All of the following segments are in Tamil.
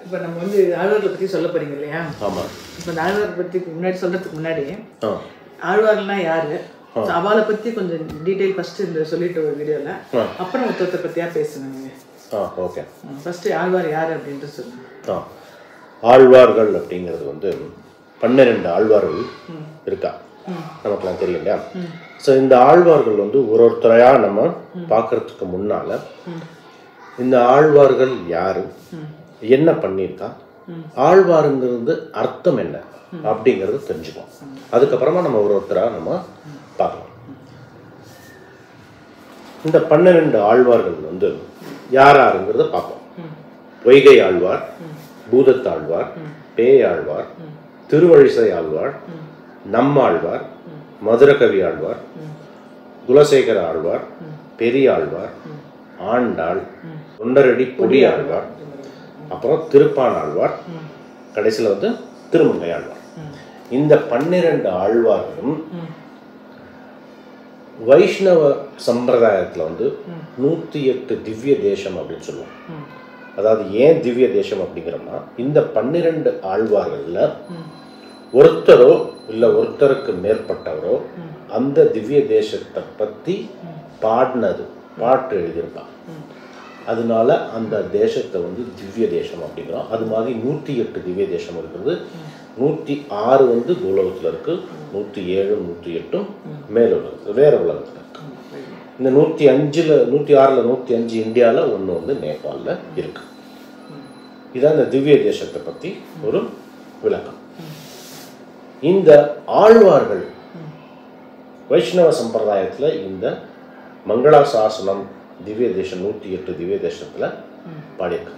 இப்போ நம்ம வந்து ஆழ்வார்களை பற்றி சொல்ல போறீங்க இல்லையா ஆமாம் இப்போ இந்த ஆழ்வார் பற்றி முன்னாடி சொல்றதுக்கு முன்னாடி ஆ ஆழ்வார்லாம் யாரு அவளை பற்றி கொஞ்சம் டீட்டெயில் ஃபர்ஸ்ட் இந்த சொல்லிட்டு ஒரு வீடியோவில் ஆ. அப்புறம் ஒருத்தொருத்த பற்றியா பேசுங்க நீங்கள் ஆ ஓகே ஃபர்ஸ்ட் ஆழ்வார் யார் அப்படின்ட்டு சொல்லுங்க ஆ ஆழ்வார்கள் அப்படிங்கிறது வந்து பன்னிரெண்டு ஆழ்வார்கள் இருக்கா நமக்குலாம் தெரியும் இல்லையா ஸோ இந்த ஆழ்வார்கள் வந்து ஒரு ஒருத்தரையா நம்ம பார்க்கறதுக்கு முன்னால இந்த ஆழ்வார்கள் யாரு என்ன பண்ணியிருக்கா ஆழ்வாருங்கிறது அர்த்தம் என்ன அப்படிங்கிறது தெரிஞ்சுக்கலாம் அதுக்கப்புறமா நம்ம ஒரு ஒருத்தரா நம்ம பார்க்கலாம் இந்த பன்னிரெண்டு ஆழ்வார்கள் வந்து யார் யாருங்கிறத பார்ப்போம் பொய்கை ஆழ்வார் பூதத்தாழ்வார் பேயாழ்வார் திருவழிசை ஆழ்வார் நம்மாழ்வார் மதுரகவி ஆழ்வார் குலசேகர ஆழ்வார் பெரியாழ்வார் ஆண்டாள் தொண்டரடி பொடி ஆழ்வார் அப்புறம் திருப்பான் ஆழ்வார் கடைசியில் வந்து திருமங்கை ஆழ்வார் இந்த பன்னிரண்டு ஆழ்வார்களும் வைஷ்ணவ சம்பிரதாயத்தில் வந்து நூற்றி எட்டு திவ்ய தேசம் அப்படின்னு சொல்லுவோம் அதாவது ஏன் திவ்ய தேசம் அப்படிங்கிறோம்னா இந்த பன்னிரண்டு ஆழ்வார்களில் ஒருத்தரோ இல்லை ஒருத்தருக்கு மேற்பட்டவரோ அந்த திவ்ய தேசத்தை பற்றி பாடினது பாட்டு எழுதியிருப்பாங்க அதனால அந்த தேசத்தை வந்து திவ்ய தேசம் அப்படிங்கிறோம் அது மாதிரி நூற்றி எட்டு திவ்ய தேசம் இருக்கிறது நூற்றி ஆறு வந்து பூலோகத்தில் இருக்கு நூற்றி ஏழு நூற்றி எட்டும் மேலுலகத்தில் வேற உலகத்தில் இருக்கு இந்த நூற்றி அஞ்சில் நூற்றி ஆறில் நூற்றி அஞ்சு இந்தியாவில் ஒன்று வந்து நேபாளில் இருக்கு இதான் இந்த திவ்ய தேசத்தை பற்றி ஒரு விளக்கம் இந்த ஆழ்வார்கள் வைஷ்ணவ சம்பிரதாயத்தில் இந்த மங்களாசாசனம் திவ்ய தேசம் நூற்றி எட்டு திவ்ய தேசத்தில் பாடியிருக்காங்க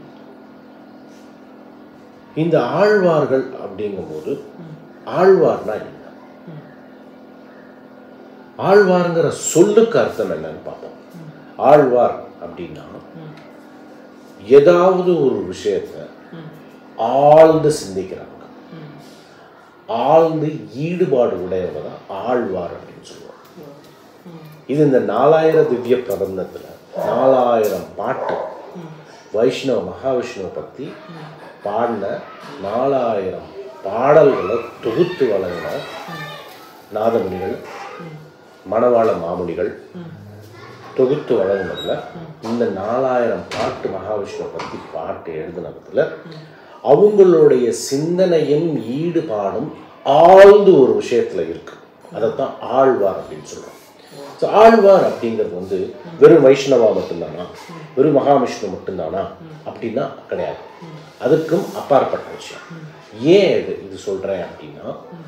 இந்த ஆழ்வார்கள் அப்படிங்கும்போது ஆழ்வார்னா என்ன ஆழ்வார்ங்கிற சொல்லுக்கு அர்த்தம் என்னன்னு பார்ப்போம் ஆழ்வார் அப்படின்னா ஏதாவது ஒரு விஷயத்தை ஆழ்ந்து சிந்திக்கிறாங்க ஆழ்ந்து ஈடுபாடு உடையவங்க தான் ஆழ்வார் அப்படின்னு சொல்லுவாங்க இது இந்த நாலாயிரம் திவ்ய பிரபந்தத்தில் நாலாயிரம் பாட்டு வைஷ்ணவ மகாவிஷ்ணுவை பற்றி பாடின நாலாயிரம் பாடல்களை தொகுத்து வழங்கின நாதமுனிகள் மணவாள மாமுனிகள் தொகுத்து வழங்கினதுல இந்த நாலாயிரம் பாட்டு மகாவிஷ்ணுவை பற்றி பாட்டு எழுதினதுல அவங்களுடைய சிந்தனையும் ஈடுபாடும் ஆழ்ந்து ஒரு விஷயத்துல இருக்கு அதைத்தான் ஆழ்வார் அப்படின்னு சொல்றோம் ஸோ ஆழ்வார் அப்படிங்கிறது வந்து வெறும் வைஷ்ணவா மட்டும்தானா வெறும் மகாவிஷ்ணு மட்டும்தானா அப்படின்னா கிடையாது அதுக்கும் அப்பாற்பட்ட விஷயம் ஏன் இது இது சொல்றேன் அப்படின்னா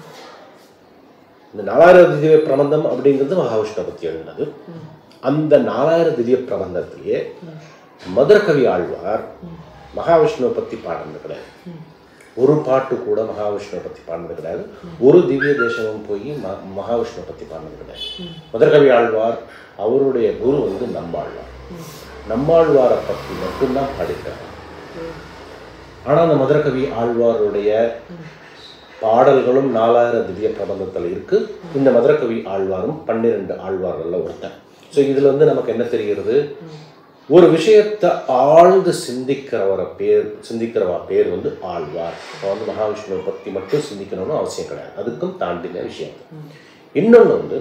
இந்த நாலாயிரம் திவ்ய பிரபந்தம் அப்படிங்கிறது மகாவிஷ்ணுவை பற்றி எழுதினது அந்த நாலாயிரம் திவ்ய பிரபந்தத்திலேயே மதுரகவி ஆழ்வார் மகாவிஷ்ணுவை பற்றி பாடினது கிடையாது ஒரு பாட்டு கூட மகாவிஷ்ணுவை பற்றி பாடினது கிடையாது ஒரு திவ்ய தேசமும் போய் ம மகாவிஷ்ணுவை பற்றி பாடினது கிடையாது மதுரகவி ஆழ்வார் அவருடைய குரு வந்து நம்மாழ்வார் நம்மாழ்வாரை பற்றி மட்டும்தான் படிக்கிறார் ஆனால் அந்த மதுரகவி ஆழ்வாருடைய பாடல்களும் நாலாயிரம் திவ்ய பிரபந்தத்தில் இருக்கு இந்த மதுரகவி ஆழ்வாரும் பன்னிரெண்டு ஆழ்வார்கள்ல ஒருத்தன் ஸோ இதுல வந்து நமக்கு என்ன தெரிகிறது ஒரு விஷயத்தை ஆழ்ந்து சிந்திக்கிறவர பேர் சிந்திக்கிறவா பேர் வந்து ஆழ்வார் இப்போ வந்து மகாவிஷ்ணுவை பற்றி மட்டும் சிந்திக்கணும்னு அவசியம் கிடையாது அதுக்கும் தாண்டின விஷயம் இன்னொன்று வந்து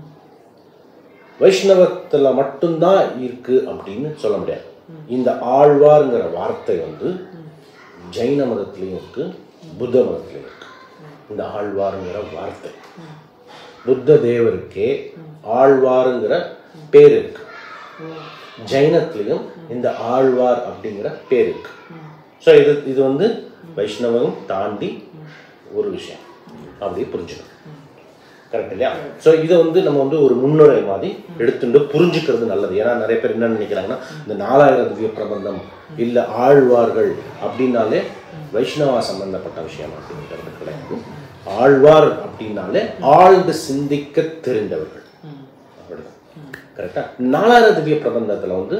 வைஷ்ணவத்தில் மட்டும்தான் இருக்கு அப்படின்னு சொல்ல முடியாது இந்த ஆழ்வார்ங்கிற வார்த்தை வந்து ஜைன மதத்திலையும் இருக்கு புத்த மதத்திலையும் இருக்கு இந்த ஆழ்வாருங்கிற வார்த்தை புத்த தேவருக்கே ஆழ்வாருங்கிற பேர் இருக்கு ஜைனத்திலையும் இந்த ஆழ்வார் அப்படிங்கிற பேர் இருக்கு ஸோ இது இது வந்து வைஷ்ணவம் தாண்டி ஒரு விஷயம் அப்படி புரிஞ்சுக்கணும் கரெக்ட் இல்லையா ஸோ இதை வந்து நம்ம வந்து ஒரு முன்னுரை மாதிரி எடுத்துட்டு புரிஞ்சுக்கிறது நல்லது ஏன்னா நிறைய பேர் என்ன நினைக்கிறாங்கன்னா இந்த நாலாயிரம் திவ்ய பிரபந்தம் இல்லை ஆழ்வார்கள் அப்படின்னாலே வைஷ்ணவா சம்பந்தப்பட்ட விஷயம் அப்படிங்கிறது கிடையாது ஆழ்வார் அப்படின்னாலே ஆழ்ந்து சிந்திக்க தெரிந்தவர்கள் அப்படிதான் கரெக்டா நாலாயிரம் திவ்ய பிரபந்தத்தில் வந்து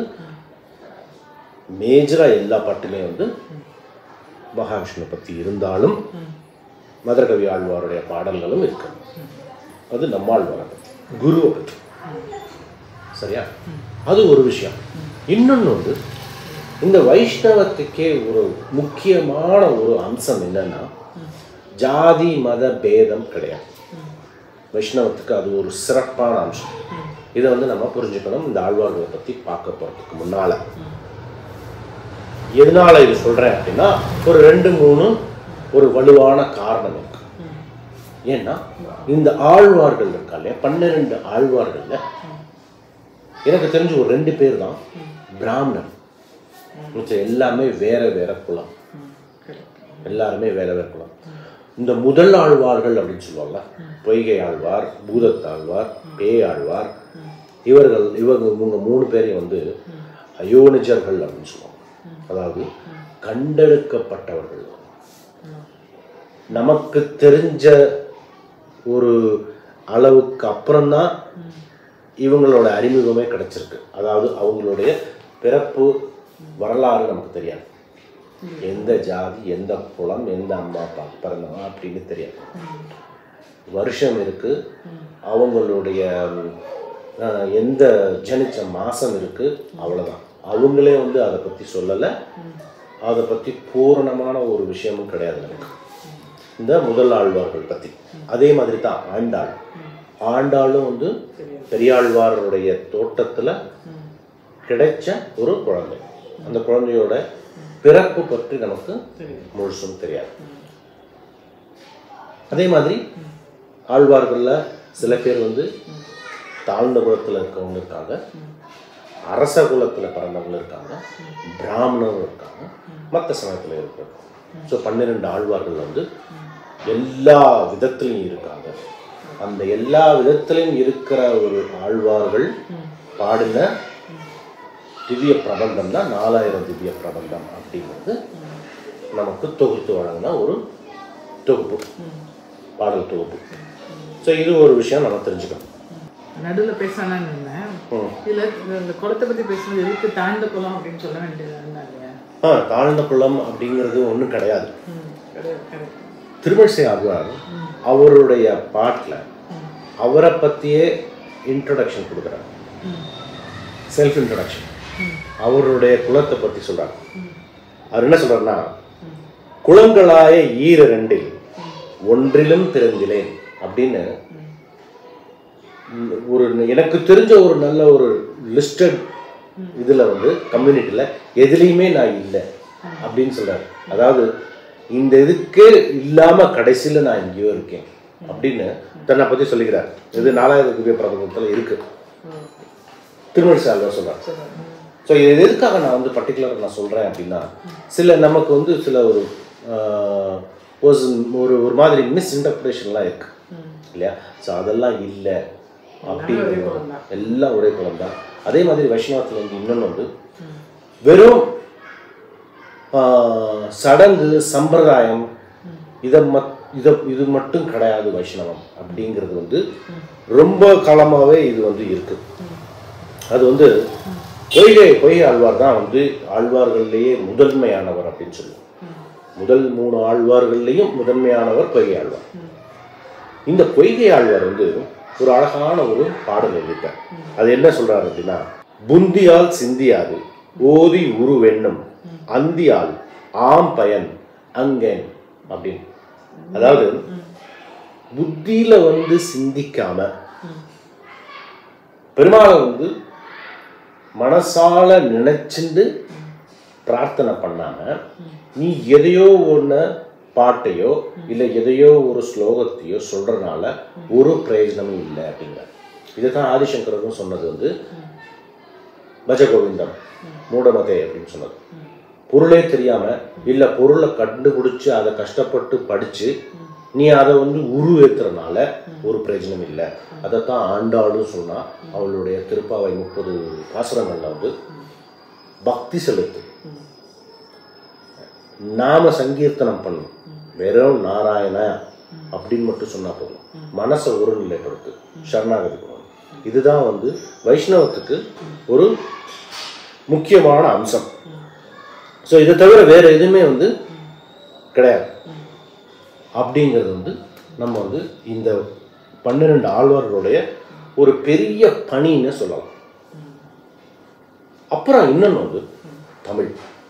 மேஜராக எல்லா பாட்டுமே வந்து மகாவிஷ்ணு பற்றி இருந்தாலும் மதுரகவி ஆழ்வாருடைய பாடல்களும் இருக்கு அது நம்மாழ்வாரை பற்றி குருவை பற்றி சரியா அது ஒரு விஷயம் இன்னொன்று வந்து இந்த வைஷ்ணவத்துக்கே ஒரு முக்கியமான ஒரு அம்சம் என்னன்னா ஜாதி மத பேதம் கிடையாது வைஷ்ணவத்துக்கு அது ஒரு சிறப்பான அம்சம் இதை வந்து நம்ம புரிஞ்சுக்கணும் இந்த ஆழ்வார்களை பற்றி பார்க்க போகிறதுக்கு முன்னால் எதனால இது சொல்கிறேன் அப்படின்னா ஒரு ரெண்டு மூணு ஒரு வலுவான காரணம் இருக்கு ஏன்னா இந்த ஆழ்வார்கள் இருக்கா இல்லையா பன்னிரெண்டு ஆழ்வார்கள்ல எனக்கு தெரிஞ்சு ஒரு ரெண்டு பேர் தான் பிராமணர் மிச்சம் எல்லாமே வேற வேற குலம் எல்லாருமே வேற வேற குலம் இந்த முதல் ஆழ்வார்கள் அப்படின்னு சொல்லுவாங்க பொய்கை ஆழ்வார் பூதத்தாழ்வார் பேய் ஆழ்வார் இவர்கள் இவங்க இவங்க மூணு பேரையும் வந்து அயோனிஜர்கள் அப்படின்னு சொல்லுவாங்க அதாவது கண்டெடுக்கப்பட்டவர்கள் நமக்கு தெரிஞ்ச ஒரு அளவுக்கு அப்புறம்தான் இவங்களோட அறிமுகமே கிடைச்சிருக்கு அதாவது அவங்களுடைய பிறப்பு வரலாறு நமக்கு தெரியாது எந்த ஜாதி எந்த குலம் எந்த அம்மா அப்பா பிறந்தவங்க அப்படின்னு தெரியாது வருஷம் இருக்கு அவங்களுடைய அஹ், எந்த ஜனிச்ச மாசம் இருக்கு அவ்வளவுதான் அவங்களே வந்து அதை பத்தி சொல்லலை அதை பத்தி பூரணமான ஒரு விஷயமும் கிடையாது நமக்கு இந்த முதல் ஆழ்வார்கள் பத்தி அதே மாதிரி தான் ஆண்டாள் ஆண்டாளும் வந்து பெரியாழ்வாருடைய தோட்டத்துல கிடைச்ச ஒரு குழந்தை அந்த குழந்தையோட பிறப்பு பற்றி நமக்கு முழுசும் தெரியாது அதே மாதிரி ஆழ்வார்கள்ல சில பேர் வந்து தாழ்ந்த குலத்துல இருக்கவங்க இருக்காங்க அரச குலத்துல பிறந்தவங்க இருக்காங்க பிராமணரும் இருக்காங்க மற்ற சமயத்துல இருக்காங்க ஸோ பன்னிரெண்டு ஆழ்வார்கள் வந்து எல்லா விதத்திலையும் இருக்காங்க அந்த எல்லா விதத்திலையும் இருக்கிற ஒரு ஆழ்வார்கள் பாடின திவ்ய பிரபந்தம் தான் நாலாயிரம் திவ்ய பிரபந்தம் அப்படிங்கிறது நமக்கு தொகுத்து வழங்கின ஒரு தொகுப்பு பாடல் தொகுப்பு ஸோ இது ஒரு விஷயம் நம்ம தெரிஞ்சுக்கணும் நடுவில் பேசலாம்னு இருந்தேன் ம். இதுல இந்த- இந்த குளத்தை பத்தி பேசும்போது எதுக்கு தாழ்ந்த குளம் அப்படின்னு சொல்ல வேண்டியது இல்லையா ஆ தாழ்ந்த குளம் அப்படிங்கிறது ஒன்றும் கிடையாது ம் கிடையாது கிடையாது திருமழிசை ஆழ்வார் அவருடைய பாட்டில் அவரை பற்றியே இன்ட்ரடக்ஷன் கொடுக்குறாரு செல்ஃப் இன்ட்ரடக்ஷன் அவருடைய குலத்தை பற்றி சொல்றாரு அவர் என்ன சொல்றாருன்னா குளங்களாய ஈர ரெண்டில் ஒன்றிலும் பிறந்திலேன் அப்படின்னு ம், ஒரு எனக்கு தெரிஞ்ச ஒரு நல்ல ஒரு லிஸ்டட் இதில் வந்து கம்யூனிட்டியில் எதுலேயுமே நான் இல்லை அப்படின்னு சொல்றாரு அதாவது இந்த இதுக்கே இல்லாமல் கடைசியில் நான் எங்கேயோ இருக்கேன் அப்படின்னு தன்னை பற்றி சொல்லிக்கிறார் இது நாலாயிரம் திவ்ய பிரபந்தத்தில் இருக்கு திருமணி சால்வா சொல்றார் ஸோ இது எதுக்காக நான் வந்து பர்டிகுலராக நான் சொல்கிறேன் அப்படின்னா சில நமக்கு வந்து சில ஒரு ஆஹ், ஒரு- ஒரு ஒரு மாதிரி மிஸ் இன்டர்பிரேஷன்லாம் இருக்கு இல்லையா ஸோ அதெல்லாம் இல்லை அப்படிங்கிறது எல்லாம் ஒரே குலம் தான் அதே மாதிரி வைஷ்ணவத்தில் வந்து இன்னொன்று வந்து வெறும் ஆஹ், சடங்கு சம்பிரதாயம் இதை மத் இதை இது மட்டும் கிடையாது வைஷ்ணவம் அப்படிங்கிறது வந்து ரொம்ப காலமாகவே இது வந்து இருக்கு அது வந்து பொய்கை பொய்கை ஆழ்வார் தான் வந்து ஆழ்வார்கள்லேயே முதன்மையானவர் அப்படின்னு சொல்லுவோம் முதல் மூணு ஆழ்வார்கள்லேயும் முதன்மையானவர் பொய்கை ஆழ்வார் இந்த பொய்கை ஆழ்வார் வந்து ஒரு அழகான ஒரு பாடல் எழுதிட்டார் அது என்ன சொல்றாரு அப்படின்னா புந்தியால் சிந்தியாது ஓதி உருவெண்ணும் அந்தியால் ஆம் பயன் அங்கேன் அப்படின்னு அதாவது புத்தியில வந்து சிந்திக்காம பெருமாளை வந்து மனசால நினைச்சுண்டு பிரார்த்தனை பண்ணாம நீ எதையோ ஒன்று பாட்டையோ இல்லை எதையோ ஒரு ஸ்லோகத்தையோ சொல்றதுனால ஒரு பிரயோஜனமும் இல்லை அப்படிங்கிற இதுதான் ஆதிசங்கரரும் சொன்னது வந்து பஜ கோவிந்தம் மூடமதே அப்படின்னு சொன்னது பொருளே தெரியாம இல்லை பொருளை கண்டுபிடிச்சு அதை கஷ்டப்பட்டு படிச்சு நீ அதை வந்து உருவேத்துறனால ஒரு பிரயோஜனம் இல்லை அதைத்தான் ஆண்டாளும் சொன்னா அவளுடைய திருப்பாவை முப்பது பாசுரங்கள்ல வந்து பக்தி செலுத்து நாம சங்கீர்த்தனம் பண்ணும் வெறும் நாராயண அப்படின்னு மட்டும் சொன்னா போதும் மனசை ஒருநிலைப்படுத்து சரணாகதி பண்ணணும் இதுதான் வந்து வைஷ்ணவத்துக்கு ஒரு முக்கியமான அம்சம் ஸோ இதை தவிர வேற எதுவுமே வந்து கிடையாது அப்படிங்கிறது வந்து நம்ம வந்து இந்த பன்னிரெண்டு ஆழ்வார்களுடைய ஒரு பெரிய பணின்னு சொல்லலாம் அப்புறம் இன்னொன்று வந்து தமிழ்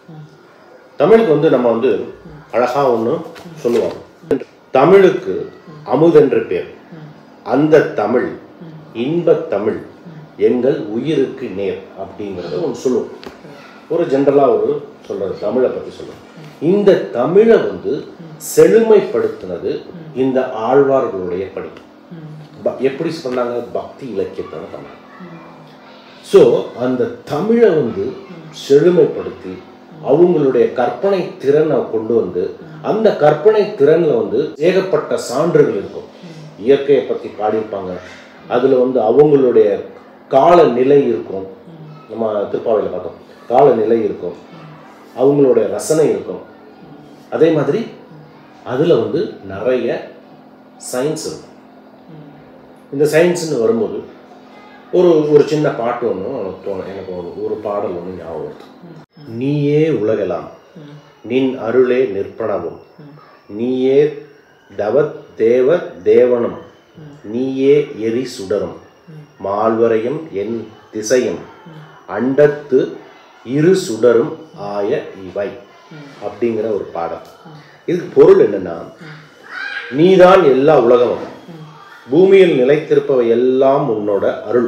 தமிழுக்கு வந்து நம்ம வந்து அழகா ஒன்று சொல்லுவோம் தமிழுக்கு அமுதென்ற பேர் அந்த தமிழ் இன்பத் தமிழ் எங்கள் உயிருக்கு நேர் அப்படிங்கிறத ஒன்று சொல்லுவோம் ஒரு ஜென்ரலாக ஒரு சொல்றது தமிழை பற்றி சொல்லுவோம் இந்த தமிழை வந்து செழுமைப்படுத்தினது இந்த ஆழ்வார்களுடைய பணி ப- எப்படி பண்ணாங்க பக்தி இலக்கியத்தை பண்ணாங்க ஸோ அந்த தமிழை வந்து செழுமைப்படுத்தி அவங்களுடைய கற்பனை திறனை கொண்டு வந்து அந்த கற்பனை திறனில் வந்து ஏகப்பட்ட சான்றுகள் இருக்கும் இயற்கையை பற்றி பாடியிருப்பாங்க அதில் வந்து அவங்களுடைய கால நிலை இருக்கும் நம்ம திருப்பாவையில் பார்த்தோம் கால நிலை இருக்கும் அவங்களுடைய ரசனை இருக்கும் அதே மாதிரி அதில் வந்து நிறைய சயின்ஸ் இருக்கும் இந்த சயின்ஸ்னு வரும்போது ஒரு ஒரு சின்ன பாட்டு ஒன்று எனக்கு தோணும் எனக்கு ஒரு ஒரு பாடல் ஒன்று ஞாபகம் வருது நீயே உலகெல்லாம் நின் அருளே நிற்பனவும் நீயே தவ தேவ தேவனும் நீயே எரி சுடரும் மால்வரையும் என் திசையும் அண்டத்து இரு சுடரும் ஆய இவை அப்படிங்கிற ஒரு பாடல் இதுக்கு பொருள் என்னன்னா நீதான் எல்லா உலகமும் பூமியில் நிலைத்திருப்பவை எல்லாம் உன்னோட அருள்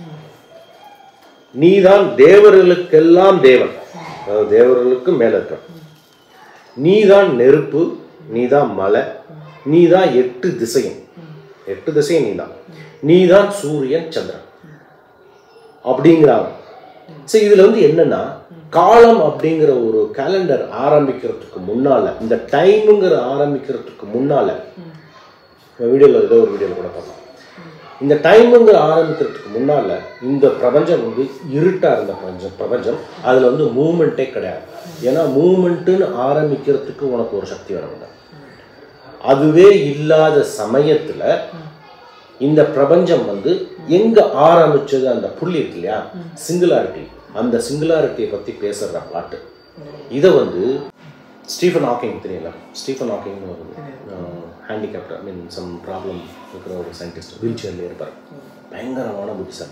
நீதான் தேவர்களுக்கெல்லாம் தேவன் அதாவது தேவர்களுக்கு மேல இருக்க நீதான் நெருப்பு நீதான் மலை நீதான் எட்டு திசையும் எட்டு திசையும் நீதான் நீதான் சூரியன் சந்திரன் அப்படிங்கிறாங்க சரி இதுல வந்து என்னன்னா காலம் அப்படிங்கிற ஒரு கேலண்டர் ஆரம்பிக்கிறதுக்கு முன்னால இந்த டைமுங்கிற ஆரம்பிக்கிறதுக்கு முன்னால வீடியோவில் ஏதோ ஒரு வீடியோவில் கூட பார்த்தோம் இந்த டைமுங்கிற ஆரம்பிக்கிறதுக்கு முன்னால இந்த பிரபஞ்சம் வந்து இருட்டா இருந்த பிரபஞ்சம் பிரபஞ்சம் அதுல வந்து மூமெண்ட்டே கிடையாது ஏன்னா மூமெண்ட்டுன்னு ஆரம்பிக்கிறதுக்கு உனக்கு ஒரு சக்தி வேணுங்க அதுவே இல்லாத சமயத்துல இந்த பிரபஞ்சம் வந்து எங்க ஆரம்பிச்சது அந்த புள்ளி இருக்கு இல்லையா சிங்குலாரிட்டி அந்த சிங்குலாரிட்டியை பத்தி பேசுற பாட்டு இதை வந்து ஸ்டீஃபன் ஹாக்கிங் தெரியல ஸ்டீஃபன் ஹாக்கிங் ஒரு handicapped I mean some problem இருக்கிற ஒரு சயின்டிஸ்ட் வீல் சேர்ல இருப்பார் பயங்கரமான புத்திசாலி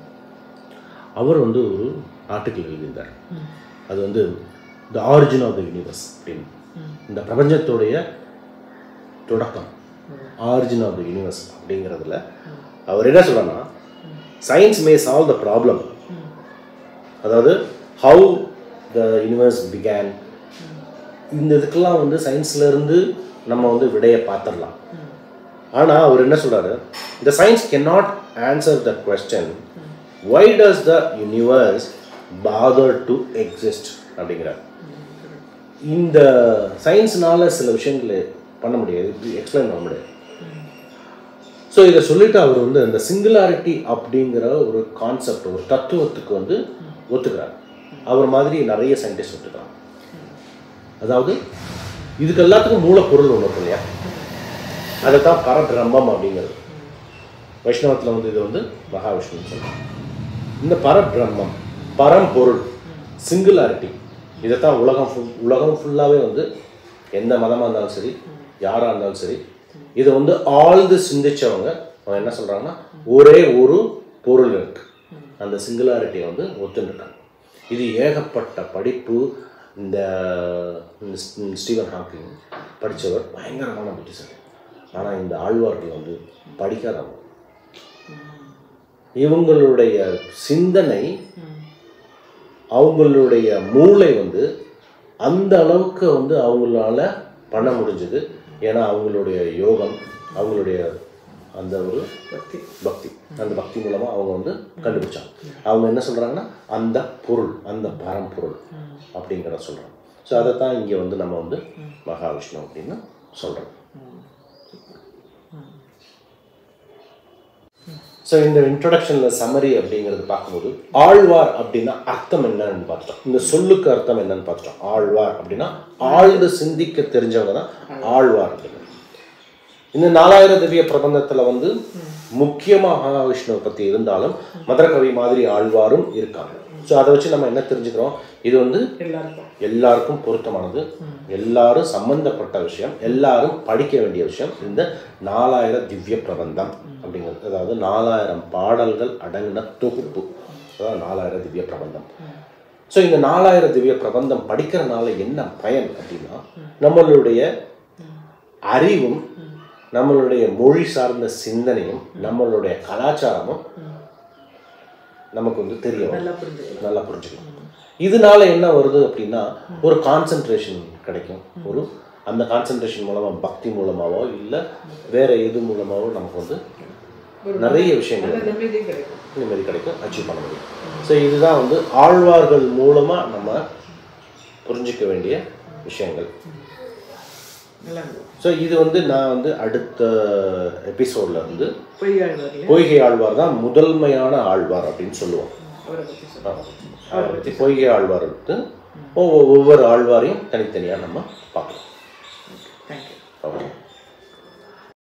அவர் வந்து ஒரு ஆர்டிக்கிள் எழுதியிருந்தார் அது வந்து the origin of the universe அப்படின்னு இந்த பிரபஞ்சத்துடைய தொடக்கம் ஆரிஜின் ஆஃப் த யூனிவர்ஸ் அப்படிங்கிறதுல அவர் என்ன சொல்றாருன்னா science may solve the problem அதாவது ஹவு த யூனிவர்ஸ் பிகேன் இந்த இதுக்கெல்லாம் வந்து சயின்ஸ்ல இருந்து நம்ம வந்து விடையை பார்த்துடலாம் ஆனா அவர் என்ன சொல்றாரு இந்த science cannot answer the question why does the universe bother to exist அப்படிங்கிறார் இந்த சயின்ஸ்னால சில விஷயங்களை பண்ண முடியாது எக்ஸ்பிளைன் பண்ண முடியாது ஸோ இதை சொல்லிட்டு அவர் வந்து அந்த சிங்குலாரிட்டி அப்படிங்கிற ஒரு கான்செப்ட் ஒரு தத்துவத்துக்கு வந்து ஒத்துக்கிறார் அவர் மாதிரி நிறைய சயின்டிஸ்ட் ஒத்துக்கிறாங்க அதாவது இதுக்கு எல்லாத்துக்கும் மூலப்பொருள் ஒன்று இருக்கும் இல்லையா அதை தான் பரபிரம்மம் அப்படிங்கிறது வைஷ்ணவத்தில் வந்து இது வந்து மகாவிஷ்ணுன்னு சொல்லுவாங்க இந்த பரபிரம்மம் பரம்பொருள் சிங்குலாரிட்டி இதைத்தான் உலகம் ஃபுல் உலகம் ஃபுல்லாகவே வந்து எந்த மதமாக இருந்தாலும் சரி யாராக இருந்தாலும் சரி இதை வந்து ஆழ்ந்து சிந்திச்சவங்க அவங்க என்ன சொல்கிறாங்கன்னா ஒரே ஒரு பொருள் இருக்கு அந்த சிங்குலாரிட்டியை வந்து ஒத்துன்னுருக்காங்க இது ஏகப்பட்ட படிப்பு இந்த இந்த ஸ்டீ- ஸ்டீவன் ஹாக்கிங் படித்தவர் பயங்கரமான புத்திசாலி ஆனால் இந்த ஆழ்வார்கள் வந்து படிக்காதவங்க இவங்களுடைய சிந்தனை அவங்களுடைய மூளை வந்து அந்த அளவுக்கு வந்து அவங்களால பண்ண முடிஞ்சது ஏன்னா அவங்களுடைய யோகம் அவங்களுடைய அந்த ஒரு பக்தி பக்தி அந்த பக்தி மூலமா அவங்க வந்து கண்டுபிடிச்சாங்க அவங்க என்ன சொல்றாங்கன்னா அந்த பொருள் அந்த பரம்பொருள் அப்படிங்கிறத சொல்றாங்க ஸோ அதைத்தான் இங்கே வந்து நம்ம வந்து மகாவிஷ்ணு அப்படின்னு சொல்றோம் ஸோ இந்த இன்ட்ரொடக்ஷனில் சம்மரி அப்படிங்கிறது பார்க்கும்போது ஆழ்வார் அப்படின்னா அர்த்தம் என்னன்னு பார்த்தோம் இந்த சொல்லுக்கு அர்த்தம் என்னன்னு பார்த்தோம் ஆழ்வார் அப்படின்னா ஆழ்ந்து சிந்திக்க தெரிஞ்சவங்க தான் ஆழ்வார் அப்படிங்கிறது இந்த நாலாயிரம் திவ்ய பிரபந்தத்தில் வந்து முக்கியமாக மகாவிஷ்ணுவை பற்றி இருந்தாலும் மதுரகவி மாதிரி ஆழ்வாரும் இருக்காங்க ஸோ அதை வச்சு நம்ம என்ன தெரிஞ்சுக்கிறோம் இது வந்து எல்லாருக்கும் எல்லாருக்கும் பொருத்தமானது எல்லாரும் சம்பந்தப்பட்ட விஷயம் எல்லாரும் படிக்க வேண்டிய விஷயம் இந்த நாலாயிரம் திவ்ய பிரபந்தம் அப்படிங்கிறது அதாவது நாலாயிரம் பாடல்கள் அடங்கின தொகுப்பு அதாவது நாலாயிரம் திவ்ய பிரபந்தம் ஸோ இந்த நாலாயிரம் திவ்ய பிரபந்தம் படிக்கிறனால என்ன பயன் அப்படின்னா நம்மளுடைய அறிவும் நம்மளுடைய மொழி சார்ந்த சிந்தனையும் நம்மளுடைய கலாச்சாரமும் நமக்கு வந்து தெரிய வரும் நல்லா புரிஞ்சுக்கலாம் நல்லா புரிஞ்சுக்கலாம் இதனால என்ன வருது அப்படின்னா ஒரு கான்சென்ட்ரேஷன் கிடைக்கும் ஒரு அந்த கான்சென்ட்ரேஷன் மூலமா பக்தி மூலமாவோ இல்லை வேற எது மூலமாவோ நமக்கு வந்து நிறைய விஷயங்கள் நல்ல நிம்மதி கிடைக்கும் நிம்மதி கிடைக்கும் அச்சீவ் பண்ண முடியும் ஸோ இதுதான் வந்து ஆழ்வார்கள் மூலமா நம்ம புரிஞ்சிக்க வேண்டிய விஷயங்கள் நல்லா இருந்தது ஸோ இது வந்து நான் வந்து அடுத்த எபிசோட்ல வந்து பொய்யாழ்வார்ல பொய்கை ஆழ்வார் தான் முதன்மையான ஆழ்வார் அப்படின்னு சொல்லுவோம் அவரை பற்றி சொல்லுங்க அவரை பற்றி பொய்கை ஆழ்வார் வந்து ஒவ்வொரு ஒவ்வொரு ஆழ்வாரையும் தனித்தனியாக நம்ம பார்க்கலாம் தேங்க்யூ ஓகே